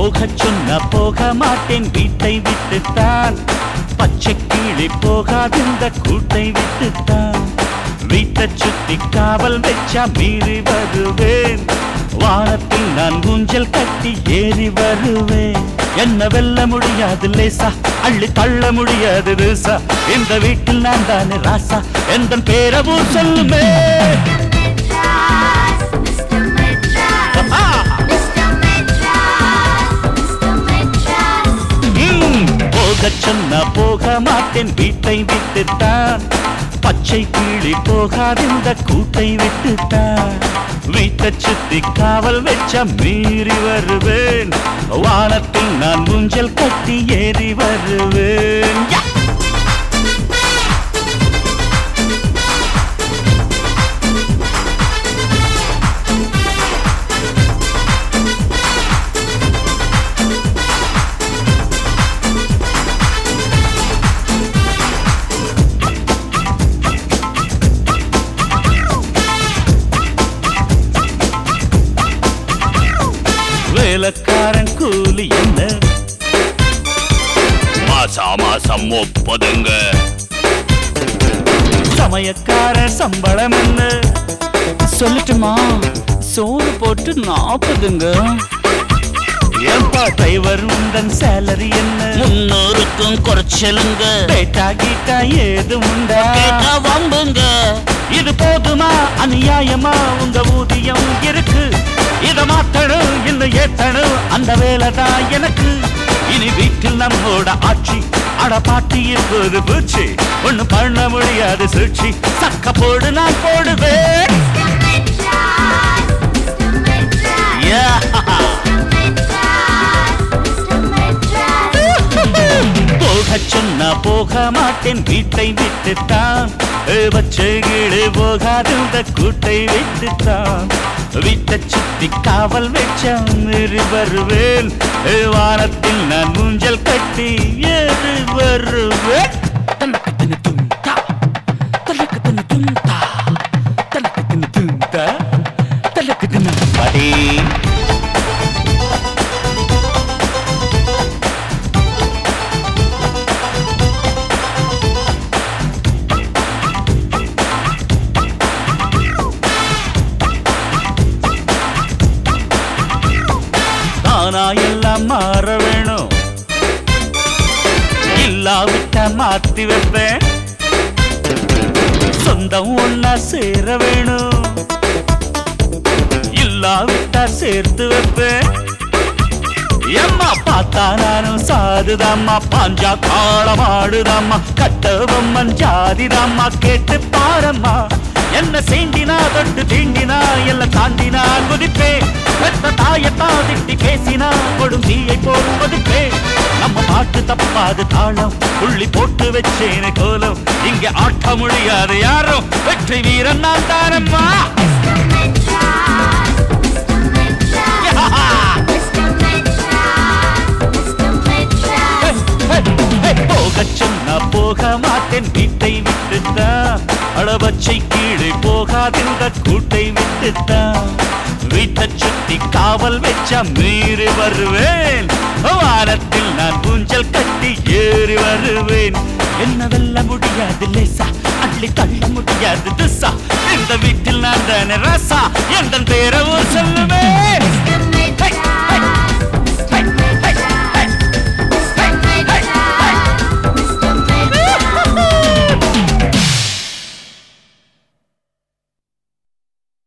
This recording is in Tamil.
போகச் சொன்ன போக மாட்டேன் வீட்டை விட்டுத்தான் பச்சை கிளி போகாதிருந்த கூட்டை விட்டுத்தான் வீட்டை சுத்தி காவல் வச்சா மீறி வருவேன் வானத்தில் நான் ஊஞ்சல் கட்டி ஏறி வருவேன் என்ன வெல்ல முடியாது லேசா அள்ளி தள்ள முடியாது லேசா இந்த வீட்டில் நான் தானே ராசா எந்த பேரவும் சொல்லுமே Mr. Madras, ஆ! Mr. Madras, Mr. Madras. ம், போகச் சொன்ன போக மாட்டேன் வீட்டை விட்டுத்தான் பச்சை கிளி போகாதிருந்த கூட்டை விட்டுத்தான் வீட்டை சுத்தி காவல் வச்ச மீறி வருவேன் வானத்தில் நான் ஊஞ்சல் கட்டி ஏறி வருவேன் யா! வேலைக்காரன் கூலி என்ன மாசா மாசம் முப்பதுங்க சமயக்காரன் சம்பளம் என்ன சொல்லட்டுமா சோறு போட்டு நாற்பதுங்க ஏன்பா டிரைவர் உந்தன் சேலரி என்ன முன்னூறுக்கும் குறைச்சலுங்க பேட்டா கீட்டா ஏது உண்டா கேட்டா வம்புங்க இது போதுமா அநியாயமா உங்க ஊதியம் இருக்கு இத மாத்தணும் இன்னும் ஏத்தணும் அந்த வேலை தான் எனக்கு இனி வீட்டில் நம்மோட ஆட்சி அட பாட்டி இருப்பது பூச்சி ஒண்ணு பண்ண முடியாது சூழ்ச்சி சக்க போடு நான் போடுவேன் Mr. Madras, Mr. Madras, Mr. Madras. போகச் சொன்னா போக மாட்டேன் வீட்டை விட்டுத்தான் வச்சகிடு போகாத கூட்டை விட்டுத்தான் வீட்டை சுத்தி காவல் வச்ச மீறி வருவேன் வானத்தில் நான் ஊஞ்சல் கட்டி ஏறி வருவேன் தனக்கு தும் தா தனக்கு தும் தா தனக்கு தும் தா தனக்கு படி தானா எல்லாம் மாற வேணும் இல்லாவிட்டா மாத்தி வைப்பேன் சொந்தம் ஒன்னா சேர வேணும் இல்லாவிட்டா சேர்த்து வைப்பேன் எம்மா பார்த்தா நானும் சாதுதாம்மா பாஞ்சா காளமாடுதாம்மா கட்டவம்மன் ஜாதிதாம்மா கேட்டு பாரம்மா என்ன சேண்டினா தொட்டு தீண்டினா எல்லாம் தாண்டினா குதிப்பே பெத்த தாயத்தா திட்டி பேசினா கொடும் தீயை போல் கொதிப்பே நம்ம பாட்டு தப்பாது தாளம் புள்ளி போட்டு வச்சேனே கோலம் இங்க ஆட்ட முடியாது யாரும் வெற்றி வீரன் நான் தானம்மா Mr. Madras, Mr. Madras. போகச் சொன்னா போக மாட்டேன் வீட்டை விட்டுத்தான் அளவச்சை கீழே போகாதிருந்த கூட்டை விட்டுத்தான் வீட்டை சுத்தி காவல் வச்ச மீறி வருவேன் வாரத்தில் நான் ஊஞ்சல் கட்டி ஏறி வருவேன் என்ன வெல்ல முடியாது லேசா அள்ளி தள்ள முடியாது திசா இந்த வீட்டில் நான் தானே ரசா எந்த பேரவும் சொல்லுவேன்